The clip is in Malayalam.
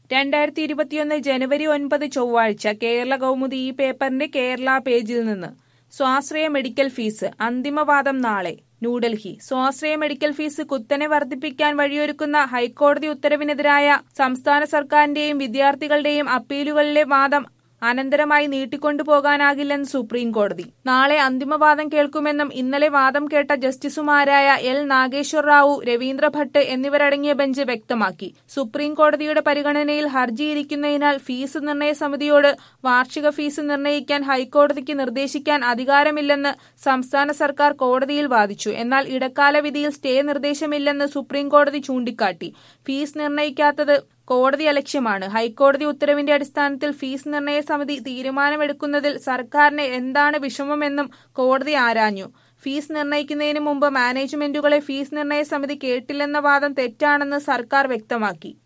രണ്ടായിരത്തി ഇരുപത്തിയൊന്ന് ജനുവരി ഒൻപത് ചൊവ്വാഴ്ച കേരള കൗമുദി ഈ പേപ്പറിന്റെ കേരള പേജിൽ നിന്ന് സ്വാശ്രയ മെഡിക്കൽ ഫീസ് അന്തിമവാദം നാളെ ന്യൂഡൽഹി സ്വാശ്രയ മെഡിക്കൽ ഫീസ് കുത്തനെ വർദ്ധിപ്പിക്കാൻ വഴിയൊരുക്കുന്ന ഹൈക്കോടതി ഉത്തരവിനെതിരായ സംസ്ഥാന സർക്കാരിന്റെയും വിദ്യാർത്ഥികളുടെയും അപ്പീലുകളിലെ വാദം അനന്തരമായി നീട്ടിക്കൊണ്ടുപോകാനാകില്ലെന്ന് സുപ്രീം കോടതി നാളെ അന്തിമവാദം കേൾക്കുമെന്നും ഇന്നലെ വാദം കേട്ട ജസ്റ്റിസുമാരായ എൽ നാഗേശ്വർ റാവു രവീന്ദ്ര ഭട്ട് എന്നിവരടങ്ങിയ ബെഞ്ച് വ്യക്തമാക്കി സുപ്രീം കോടതിയുടെ പരിഗണനയിൽ ഹർജിയിരിക്കുന്നതിനാൽ ഫീസ് നിർണയ സമിതിയോട് വാർഷിക ഫീസ് നിർണയിക്കാൻ ഹൈക്കോടതിക്ക് നിർദ്ദേശിക്കാൻ അധികാരമില്ലെന്ന് സംസ്ഥാന സർക്കാർ കോടതിയിൽ വാദിച്ചു എന്നാൽ ഇടക്കാല വിധിയിൽ സ്റ്റേ നിർദ്ദേശമില്ലെന്ന് സുപ്രീം കോടതി ചൂണ്ടിക്കാട്ടി ഫീസ് നിർണയിക്കാത്തത് കോടതി അലക്ഷ്യമാണ് ഹൈക്കോടതി ഉത്തരവിന്റെ അടിസ്ഥാനത്തിൽ ഫീസ് നിർണയ സമിതി തീരുമാനമെടുക്കുന്നതിൽ സർക്കാരിന് എന്താണ് വിഷമമെന്നും കോടതി ആരാഞ്ഞു ഫീസ് നിർണയിക്കുന്നതിന് മുമ്പ് മാനേജ്മെന്റുകളെ ഫീസ് നിർണയ സമിതി കേട്ടില്ലെന്ന വാദം തെറ്റാണെന്ന് സർക്കാർ വ്യക്തമാക്കി